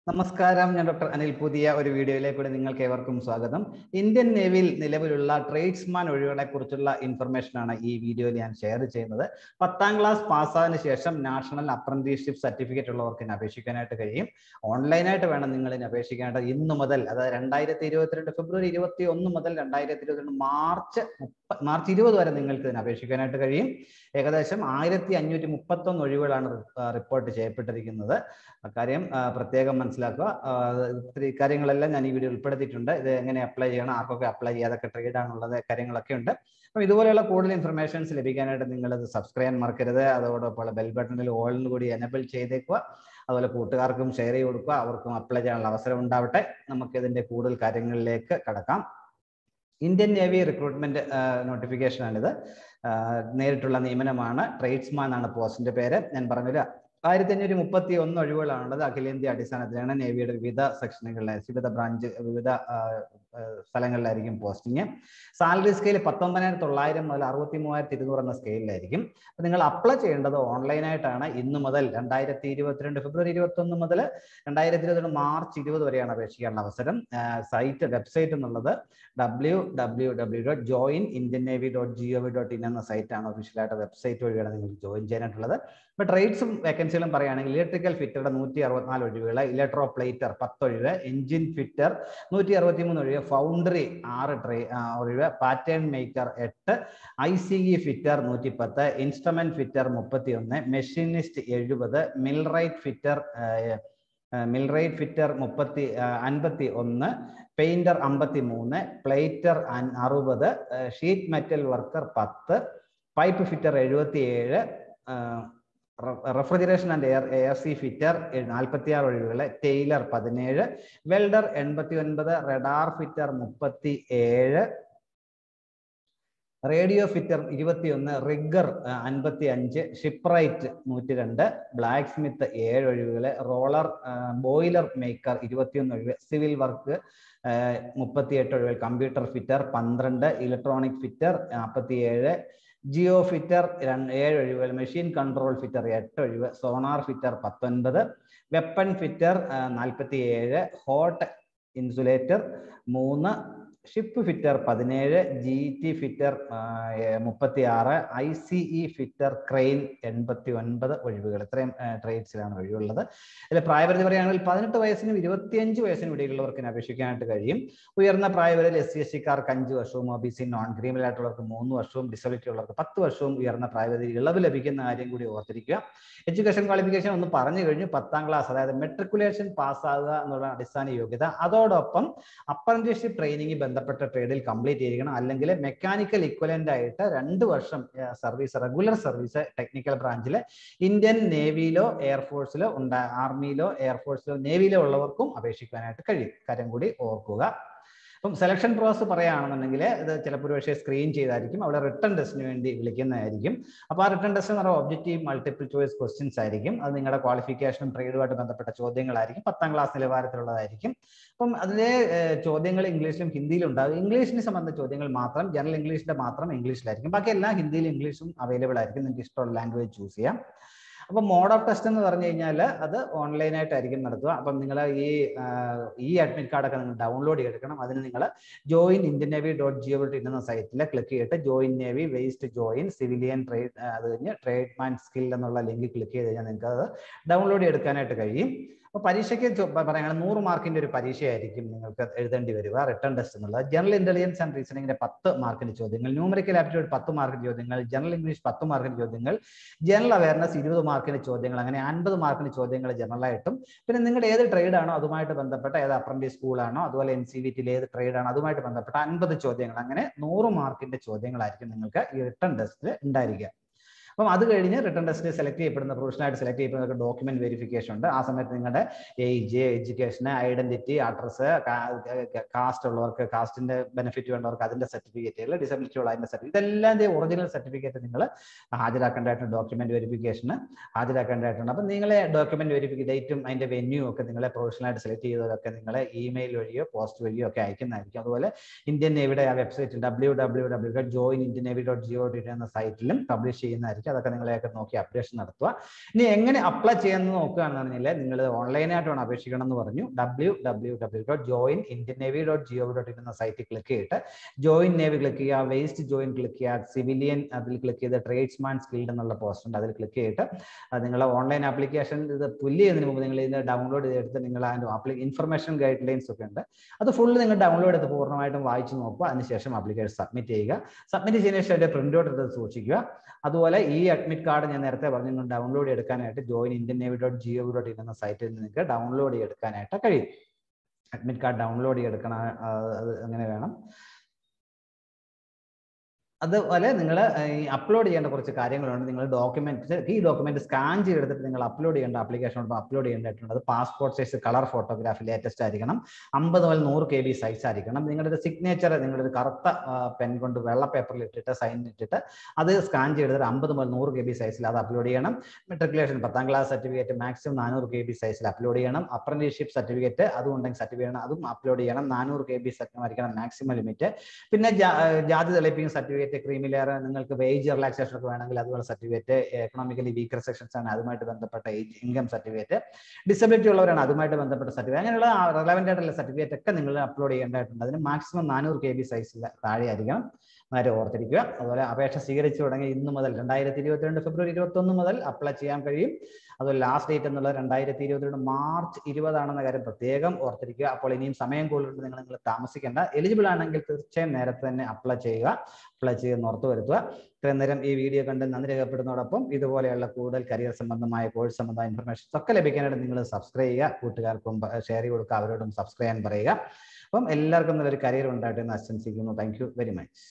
നമസ്കാരം ഞാൻ ഡോക്ടർ അനിൽ പുതിയ ഒരു വീഡിയോയിലേക്ക് കൂടി നിങ്ങൾക്ക് ഏവർക്കും സ്വാഗതം ഇന്ത്യൻ നേവിയിൽ നിലവിലുള്ള ട്രേഡ്സ്മാൻ ഒഴിവുകളെ കുറിച്ചുള്ള ഇൻഫർമേഷൻ ആണ് ഈ വീഡിയോയിൽ ഞാൻ ഷെയർ ചെയ്യുന്നത് പത്താം ക്ലാസ് പാസ്സായതിനു ശേഷം നാഷണൽ അപ്രന്റീസ്ഷിപ്പ് സർട്ടിഫിക്കറ്റ് ഉള്ളവർക്ക് ഇതിന് അപേക്ഷിക്കാനായിട്ട് കഴിയും ഓൺലൈനായിട്ട് വേണം നിങ്ങൾ ഇതിന് അപേക്ഷിക്കാനായിട്ട് ഇന്ന് മുതൽ അതായത് രണ്ടായിരത്തി ഇരുപത്തിരണ്ട് ഫെബ്രുവരി ഇരുപത്തി ഒന്ന് മുതൽ രണ്ടായിരത്തി ഇരുപത്തിരണ്ട് മാർച്ച് മുപ്പ മാർച്ച് ഇരുപത് വരെ നിങ്ങൾക്ക് ഇതിന് അപേക്ഷിക്കാനായിട്ട് കഴിയും ഏകദേശം ആയിരത്തി അഞ്ഞൂറ്റി മുപ്പത്തൊന്ന് ഒഴിവുകളാണ് റിപ്പോർട്ട് ചെയ്യപ്പെട്ടിരിക്കുന്നത് കാര്യം പ്രത്യേകം മനസ്സിലാക്കുക ഇത്തിരി കാര്യങ്ങളെല്ലാം ഞാൻ ഈ വീഡിയോ ഉൾപ്പെടുത്തിയിട്ടുണ്ട് ഇത് എങ്ങനെ അപ്ലൈ ചെയ്യണം ആർക്കൊക്കെ അപ്ലൈ ചെയ്യാതൊക്കെ ട്രേഡ് ആണുള്ളത് കാര്യങ്ങളൊക്കെ ഉണ്ട് അപ്പം ഇതുപോലെയുള്ള കൂടുതൽ ഇൻഫർമേഷൻസ് ലഭിക്കാനായിട്ട് നിങ്ങൾ ഇത് സബ്സ്ക്രൈബ് ചെയ്യാൻ മറക്കരുത് അതോടൊപ്പം ബെൽ ബട്ടണിൽ ഓളിന് കൂടി എനബിൾ ചെയ്തേക്കുക അതുപോലെ കൂട്ടുകാർക്കും ഷെയർ ചെയ്ത് കൊടുക്കുക അവർക്കും അപ്ലൈ ചെയ്യാനുള്ള അവസരം ഉണ്ടാവട്ടെ നമുക്ക് ഇതിന്റെ കൂടുതൽ കാര്യങ്ങളിലേക്ക് കടക്കാം ഇന്ത്യൻ നേവി റിക്രൂട്ട്മെന്റ് നോട്ടിഫിക്കേഷനാണിത് നേരിട്ടുള്ള നിയമനമാണ് ട്രേഡ്സ്മാൻ ആണ് പോസ്റ്റിന്റെ പേര് ഞാൻ പറഞ്ഞില്ല ആയിരത്തി അഞ്ഞൂറ്റി മുപ്പത്തി ഒന്ന് ഒഴിവുകളാണുള്ളത് അഖിലേന്ത്യാ അടിസ്ഥാനത്തിലാണ് നേവിയുടെ വിവിധ സെക്ഷനുകളിലെ വിവിധ ബ്രാഞ്ച് വിവിധ സ്ഥലങ്ങളിലായിരിക്കും പോസ്റ്റിംഗ് സാലറി സ്കെയിൽ പത്തൊമ്പതിനായിരത്തി തൊള്ളായിരം മുതൽ അറുപത്തി മൂവായിരത്തി ഇരുന്നൂറ് എന്ന സ്കെയിലായിരിക്കും അപ്പൊ നിങ്ങൾ അപ്ലൈ ചെയ്യേണ്ടത് ഓൺലൈനായിട്ടാണ് ഇന്ന് മുതൽ രണ്ടായിരത്തി ഇരുപത്തിരണ്ട് ഫെബ്രുവരി ഇരുപത്തി ഒന്ന് മുതൽ രണ്ടായിരത്തി ഇരുപത്തിരണ്ട് മാർച്ച് ഇരുപത് വരെയാണ് അപേക്ഷിക്കാനുള്ള അവസരം സൈറ്റ് വെബ്സൈറ്റ് എന്നുള്ളത് W W W dot join Indian navy dot G O V dot in എന്ന സൈറ്റാണ് ഒഫീഷ്യലായിട്ട് വെബ്സൈറ്റ് വഴിയാണ് നിങ്ങൾക്ക് ജോയിൻ ചെയ്യാനായിട്ടുള്ളത് ഇപ്പൊ ട്രേഡ്സും വേക്കൻസികളും പറയുകയാണെങ്കിൽ ഇലക്ട്രിക്കൽ ഫിറ്ററുടെ നൂറ്റി അറുപത്തിനാല് ഒഴിവുകൾ ഇലക്ട്രോ പ്ലേറ്റർ പത്ത് ഒഴിവ് എഞ്ചിൻ ഫിറ്റർ നൂറ്റി അറുപത്തി മൂന്ന് ഒഴിവ് ഫൗണ്ടറി ആറ് ട്രേ ഒഴിവ് പാറ്റേൺ മേക്കർ എട്ട് ഐ സി ഇ ഫിറ്റർ നൂറ്റി പത്ത് ഇൻസ്ട്രുമെന്റ് ഫിറ്റർ മുപ്പത്തി ഒന്ന് മെഷീനിസ്റ്റ് എഴുപത് മിൽറൈറ്റ് ഫിറ്റർ മിൽറൈറ്റ് ഫിറ്റർ മുപ്പത്തി അൻപത്തി ഒന്ന് പെയിന്റർ അമ്പത്തി മൂന്ന് പ്ലേറ്റർ അറുപത് ഷീറ്റ് മെറ്റൽ വർക്കർ പത്ത് പൈപ്പ് ഫിറ്റർ എഴുപത്തി ഏഴ് refrigeration and air air C fitter നാൽപ്പത്തി ആറ് ഒഴിവുകൾ ടെയിലർ പതിനേഴ് വെൽഡർ എൺപത്തി ഒൻപത് റെഡാർ ഫിറ്റർ മുപ്പത്തി ഏഴ് റേഡിയോ ഫിറ്റർ ഇരുപത്തിയൊന്ന് റിഗർ അൻപത്തി അഞ്ച് ഷിപ്രൈറ്റ് നൂറ്റി രണ്ട് ബ്ലാക്ക് സ്മിത്ത് ഏഴ് ഒഴിവുകൾ റോളർ ബോയിലർ മേക്കർ ഇരുപത്തിയൊന്ന് ഒഴിവ് സിവിൽ വർക്ക് മുപ്പത്തിയെട്ട് ഒഴിവുകൾ കമ്പ്യൂട്ടർ ഫിറ്റർ പന്ത്രണ്ട് ഇലക്ട്രോണിക് ഫിറ്റർ നാൽപ്പത്തിയേഴ് ജിയോ ഫിറ്റർ ഏഴ് ഒഴിവുകൾ മെഷീൻ കൺട്രോൾ ഫിറ്റർ എട്ട് ഒഴിവ് സോണാർ ഫിറ്റർ പത്തൊൻപത് വെപ്പൺ ഫിറ്റർ നാൽപ്പത്തി ഏഴ് ഹോട്ട് ഇൻസുലേറ്റർ മൂന്ന് ഷിപ്പ് ഫിറ്റർ പതിനേഴ് ജി ടി ഫിറ്റർ മുപ്പത്തി ആറ് I C E fitter crane എൺപത്തി ഒൻപത് ഒഴിവുകൾ ഇത്രയും ട്രേഡ്സിലാണ് ഒഴിവുള്ളത് അതിൽ പ്രായപരിധി പറയുകയാണെങ്കിൽ പതിനെട്ട് വയസ്സിനും ഇരുപത്തിയഞ്ച് വയസ്സിനും ഇടയിലുള്ളവർക്ക് അപേക്ഷിക്കാനായിട്ട് കഴിയും ഉയർന്ന പ്രായപരിധിയിൽ എസ് സി എസ് സിക്കാർക്ക് അഞ്ച് വർഷവും ഒ ബി സി നോൺ ക്രീമിൽ ആയിട്ടുള്ളവർക്ക് മൂന്ന് വർഷവും ഡിസബിലിറ്റി ഉള്ളവർക്ക് പത്ത് വർഷവും ഉയർന്ന പ്രായപരിധി ഇളവ് ലഭിക്കുന്ന കാര്യം കൂടി ഓർത്തിരിക്കുക എഡ്യൂക്കേഷൻ ക്വാളിഫിക്കേഷൻ ഒന്ന് പറഞ്ഞു കഴിഞ്ഞു പത്താം ക്ലാസ് അതായത് മെട്രിക്കുലേഷൻ പാസ്സാകുക എന്നുള്ള അടിസ്ഥാന യോഗ്യത അതോടൊപ്പം അപ്രന്റീസ്ഷിപ്പ് ട്രെയിനിങ് ബന്ധപ്പെട്ട ട്രേഡിൽ കംപ്ലീറ്റ് ചെയ്തിരിക്കണം അല്ലെങ്കിൽ മെക്കാനിക്കൽ ഇക്വലന്റ് ആയിട്ട് രണ്ട് വർഷം സർവീസ് റെഗുലർ സർവീസ് ടെക്നിക്കൽ ബ്രാഞ്ചിൽ ഇന്ത്യൻ നേവിയിലോ എയർഫോഴ്സിലോ ഉണ്ടാ ആർമിയിലോ എയർഫോഴ്സിലോ നേവിയിലോ ഉള്ളവർക്കും അപേക്ഷിക്കാനായിട്ട് കഴിയും കാര്യം കൂടി ഓർക്കുക അപ്പം സെലക്ഷൻ പ്രോസസ് പറയുകയാണെന്നുണ്ടെങ്കിൽ ഇത് ചിലപ്പോൾ ഒരു പക്ഷേ സ്ക്രീൻ ചെയ്തായിരിക്കും അവിടെ റിട്ടേൺ ടെസ്റ്റിന് വേണ്ടി വിളിക്കുന്നതായിരിക്കും അപ്പോൾ ആ റിട്ടേൺ ടെസ്റ്റ് എന്ന് പറയുമ്പോൾ ഒബ്ജക്റ്റീവ് മൾട്ടിപ്പിൾ ചോയ്സ് ക്വസ്റ്റ്യൻസ് ആയിരിക്കും അത് നിങ്ങളുടെ ക്വാളിഫിക്കേഷനും ട്രേഡുമായിട്ട് ബന്ധപ്പെട്ട ചോദ്യങ്ങളായിരിക്കും പത്താം ക്ലാസ് നിലവാരത്തിലുള്ളതായിരിക്കും അപ്പം അതിലെ ചോദ്യങ്ങൾ ഇംഗ്ലീഷിലും ഹിന്ദിയിലും ഉണ്ടാകും ഇംഗ്ലീഷിനെ സംബന്ധിച്ച ചോദ്യങ്ങൾ മാത്രം ജനറൽ ഇംഗ്ലീഷിന്റെ മാത്രം ഇംഗ്ലീഷിലായിരിക്കും ബാക്കി എല്ലാം ഹിന്ദിയിലും ഇംഗ്ലീഷും അവൈലബിൾ ആയിരിക്കും നിങ്ങൾക്ക് ഇഷ്ടമുള്ള ലാംഗ്വേജ് ചൂസ് ചെയ്യാം അപ്പൊ മോഡ് ഓഫ് ടെസ്റ്റ് എന്ന് പറഞ്ഞു കഴിഞ്ഞാൽ അത് ഓൺലൈനായിട്ടായിരിക്കും നടത്തുക അപ്പം നിങ്ങൾ ഈ ഈ അഡ്മിറ്റ് കാർഡൊക്കെ നിങ്ങൾ ഡൗൺലോഡ് ചെയ്തെടുക്കണം അതിന് നിങ്ങൾ join Indian navy dot G O dot in എന്ന സൈറ്റിൽ ക്ലിക്ക് ചെയ്തിട്ട് join navy ways to join civilian trade അത് കഴിഞ്ഞ് ട്രേഡ്മാൻ സ്കിൽ എന്നുള്ള ലിങ്ക് ക്ലിക്ക് ചെയ്ത് കഴിഞ്ഞാൽ നിങ്ങൾക്ക് അത് ഡൗൺലോഡ് ചെയ്തെടുക്കാനായിട്ട് കഴിയും അപ്പോൾ പരീക്ഷയ്ക്ക് പറയുകയാണെങ്കിൽ നൂറ് മാർക്കിന്റെ ഒരു പരീക്ഷയായിരിക്കും നിങ്ങൾക്ക് എഴുതേണ്ടി വരിക റിട്ടേൺ ടെസ്റ്റ് എന്നുള്ളത് ജനറൽ ഇന്റലിജൻസ് ആൻഡ് റീസണിങ്ങിന്റെ പത്ത് മാർക്കിന്റെ ചോദ്യങ്ങൾ ന്യൂമറിക്കൽ ആപ്റ്റിറ്റ്യൂഡ് പത്ത് മാർക്കിന്റെ ചോദ്യങ്ങൾ ജനറൽ ഇംഗ്ലീഷ് പത്ത് മാർക്കിന്റെ ചോദ്യങ്ങൾ ജനറൽ അവയർനെസ് ഇരുപത് മാർക്കിന്റെ ചോദ്യങ്ങൾ അങ്ങനെ അൻപത് മാർക്കിന്റെ ചോദ്യങ്ങൾ ജനറലായിട്ടും പിന്നെ നിങ്ങളുടെ ഏത് ട്രേഡ് ആണോ അതുമായിട്ട് ബന്ധപ്പെട്ട ഏത് അപ്രന്റീസ് സ്കൂളാണോ അതുപോലെ എൻ സി വി ടിയിൽ ഏത് ട്രേഡ് ആണോ അതുമായിട്ട് ബന്ധപ്പെട്ട അൻപത് ചോദ്യങ്ങൾ അങ്ങനെ നൂറ് മാർക്കിന്റെ ചോദ്യങ്ങളായിരിക്കും നിങ്ങൾക്ക് ഈ റിട്ടേൺ ടെസ്റ്റിൽ ഉണ്ടായിരിക്കുക അപ്പം അത് കഴിഞ്ഞ് റിട്ടേൺ ടെസ്റ്റ് സെലക്ട് ചെയ്യപ്പെടുന്ന പ്രൊഫഷനായിട്ട് സെലക്ട് ചെയ്യപ്പെടുന്ന ഡോക്യുമെന്റ് വെരിഫിക്കേഷൻ ഉണ്ട് ആ സമയത്ത് നിങ്ങളുടെ age education identity address caste ഉള്ളവർക്ക് കാസ്റ്റിന്റെ ബെനിഫിറ്റ് വേണ്ടവർക്ക് അതിന്റെ സർട്ടിഫിക്കറ്റുകൾ ഡിസബിലിറ്റി ഉള്ള അതിന്റെ സർട്ടിഫിക്കറ്റ് ഇതെല്ലാം ഒറിജിനൽ സർട്ടിഫിക്കറ്റ് നിങ്ങൾ ഹാജരാക്കേണ്ടതായിട്ടുണ്ട് ഡോക്യുമെന്റ് വെരിഫിക്കേഷന് ഹാജരാക്കേണ്ടതായിട്ടുണ്ട് അപ്പം നിങ്ങളെ ഡോക്യുമെന്റ് വെരിഫിക്കേഷൻ ഡേറ്റും അതിന്റെ വെന്യൂ ഒക്കെ നിങ്ങളെ പ്രൊഫഷണലായിട്ട് സെലക്ട് ചെയ്തവരൊക്കെ നിങ്ങളെ ഇമെയിൽ വഴിയോ പോസ്റ്റ് വഴിയോ ഒക്കെ അയക്കുന്നതായിരിക്കും അതുപോലെ ഇന്ത്യൻ നേവിയുടെ ആ website W W W dot join Indian navy dot G O dot എന്ന സൈറ്റിലും പബ്ലിഷ് ചെയ്യുന്നതായിരിക്കും പറ്റും അതൊക്കെ നിങ്ങളെയൊക്കെ നോക്കി അപ്ഡേഷൻ നടത്തുക ഇനി എങ്ങനെ അപ്ലൈ ചെയ്യാമെന്ന് നോക്കുകയാണെന്നുണ്ടെങ്കിൽ നിങ്ങൾ ഓൺലൈനായിട്ട് വേണം അപേക്ഷിക്കണം എന്ന് പറഞ്ഞു W W W dot join Indian navy dot G O dot in എന്ന സൈറ്റിൽ ക്ലിക്ക് ചെയ്തിട്ട് ജോയിൻ നേവി ക്ലിക്ക് ചെയ്യുക വേസ്റ്റ് ജോയിൻ ക്ലിക്ക് ചെയ്യുക സിവിലിയൻ അതിൽ ക്ലിക്ക് ചെയ്ത് ട്രേഡ്സ്മാൻ സ്കിൽഡ് എന്നുള്ള പോസ്റ്റ് ഉണ്ട് അതിൽ ക്ലിക്ക് ചെയ്തിട്ട് നിങ്ങൾ ഓൺലൈൻ ആപ്ലിക്കേഷൻ ഇത് പുല്ല് ചെയ്യുന്നതിന് മുമ്പ് നിങ്ങൾ ഇത് ഡൗൺലോഡ് ചെയ്തെടുത്ത് നിങ്ങൾ അതിൻ്റെ ആപ്ലി ഇൻഫർമേഷൻ ഗൈഡ് ലൈൻസ് ഒക്കെ ഉണ്ട് അത് ഫുള്ള് നിങ്ങൾ ഡൗൺലോഡ് ചെയ്ത് പൂർണ്ണമായിട്ടും വായിച്ചു നോക്കുക അതിനുശേഷം ആപ്ലിക്കേഷൻ സബ്മിറ്റ് ചെയ്യുക സബ്മിറ്റ് ചെയ്തതിനു ശേഷം അതിന്റെ പ്രിന്റ് ഔട്ട് എടുത്ത് സൂക്ഷിക്കുക അതുപോലെ ഈ അഡ്മിറ്റ് കാർഡ് ഞാൻ നേരത്തെ പറഞ്ഞു നിങ്ങൾ ഡൗൺലോഡ് എടുക്കാനായിട്ട് join Indian navy dot G O dot in എന്ന സൈറ്റിൽ നിങ്ങൾക്ക് ഡൗൺലോഡ് ചെയ്തെടുക്കാനായിട്ട് കഴിയും അഡ്മിറ്റ് കാർഡ് ഡൗൺലോഡ് ചെയ്തെടുക്കണം ആ, അത് അങ്ങനെ വേണം അതുപോലെ നിങ്ങൾ ഈ അപ്ലോഡ് ചെയ്യേണ്ട കുറച്ച് കാര്യങ്ങളുണ്ട് നിങ്ങൾ ഡോക്യുമെന്റ് ഈ ഡോക്യുമെന്റ് സ്കാൻ ചെയ്തെടുത്തിട്ട് നിങ്ങൾ അപ്ലോഡ് ചെയ്യേണ്ട ആപ്ലിക്കേഷൻ അപ്ലോഡ് ചെയ്യേണ്ടതായിട്ടുണ്ട് അത് passport size colour photography latest ആയിരിക്കണം അമ്പത് മുതൽ നൂറ് കെ ബി സൈസ് ആയിരിക്കണം നിങ്ങളുടെ സിഗ്നേച്ചർ നിങ്ങളുടെ കറുത്ത പെൻ കൊണ്ട് വെള്ള പേപ്പറിൽ ഇട്ടിട്ട് സൈൻ ഇട്ടിട്ട് അത് സ്കാൻ ചെയ്തെടുത്തിട്ട് അമ്പത് മുതൽ നൂറ് കെ ബി സൈസിൽ അത് അപ്ലോഡ് ചെയ്യണം മെട്രിക്കുലേഷൻ പത്താം ക്ലാസ് സർട്ടിഫിക്കറ്റ് മാക്സിമം നാനൂറ് കെ ബി സൈസിൽ അപ്ലോഡ് ചെയ്യണം അപ്രന്റീസ്ഷിപ്പ് സർട്ടിഫിക്കറ്റ് അതും ഉണ്ടെങ്കിൽ സർട്ടിഫിക്കറ്റ് അതും അപ്ലോഡ് ചെയ്യണം നാനൂറ് കെ ബി ആയിരിക്കണം മാക്സിമം ലിമിറ്റ് പിന്നെ ജാ- ജാതി തെളിയിപ്പിക്കുന്ന സർട്ടിഫിക്കറ്റ് ക്രീമിലെയർ നിങ്ങൾക്ക് വേജ് റിലാക്സേഷൻ ഒക്കെ വേണമെങ്കിൽ അതുപോലെ സർട്ടിഫിക്കറ്റ് എക്കണോമിക്കലി വീക്കർ സെക്ഷൻസ് ആണ് അതുമായിട്ട് ബന്ധപ്പെട്ട ഇൻകം സർട്ടിഫിക്കറ്റ് ഡിസബിലിറ്റി ഉള്ളവരാണ് അതുമായിട്ട് ബന്ധപ്പെട്ട സർട്ടിഫിക്കറ്റ് അങ്ങനെയുള്ള റെലവെന്റ് ആയിട്ടുള്ള സർട്ടിഫിക്കറ്റ് ഒക്കെ നിങ്ങൾ അപ്ലോഡ് ചെയ്യേണ്ടതായിട്ടുണ്ട് അതിന് മാക്സിമം നാനൂറ് കെ ബി സൈസിൽ താഴെ ആയിരിക്കണം നേരെ ഓർത്തിരിക്കുക അതുപോലെ അപേക്ഷ സ്വീകരിച്ചു തുടങ്ങി ഇന്ന് മുതൽ രണ്ടായിരത്തി ഇരുപത്തിരണ്ട് ഫെബ്രുവരി ഇരുപത്തി ഒന്ന് മുതൽ അപ്ലൈ ചെയ്യാൻ കഴിയും അതുപോലെ ലാസ്റ്റ് ഡേറ്റ് എന്നുള്ളത് രണ്ടായിരത്തി ഇരുപത്തിരണ്ട് മാർച്ച് ഇരുപതാണെന്ന കാര്യം പ്രത്യേകം ഓർത്തിരിക്കുക അപ്പോൾ ഇനിയും സമയം കൂടുതലുണ്ട് നിങ്ങൾ നിങ്ങൾ താമസിക്കേണ്ട എലിജിബിൾ ആണെങ്കിൽ തീർച്ചയായും നേരത്തെ തന്നെ അപ്ലൈ ചെയ്യുക അപ്ലൈ ചെയ്ത് ഓർത്ത് വരുത്തുക ഇത്രയും നേരം ഈ വീഡിയോ കണ്ട് നന്ദി രേഖപ്പെടുന്നതോടൊപ്പം ഇതുപോലെയുള്ള കൂടുതൽ കരിയർ സംബന്ധമായ കോഴ്സ് സംബന്ധമായ ഇൻഫർമേഷൻസ് ഒക്കെ ലഭിക്കാനായിട്ട് നിങ്ങൾ സബ്സ്ക്രൈബ് ചെയ്യുക കൂട്ടുകാർക്കും ഷെയർ ചെയ്ത് കൊടുക്കുക അവരോടും സബ്സ്ക്രൈബ് ചെയ്യാൻ പറയുക അപ്പം എല്ലാവർക്കും നല്ലൊരു കരിയർ ഉണ്ടായിട്ട് എന്ന് ആശംസിക്കുന്നു താങ്ക് യു വെരി മച്ച്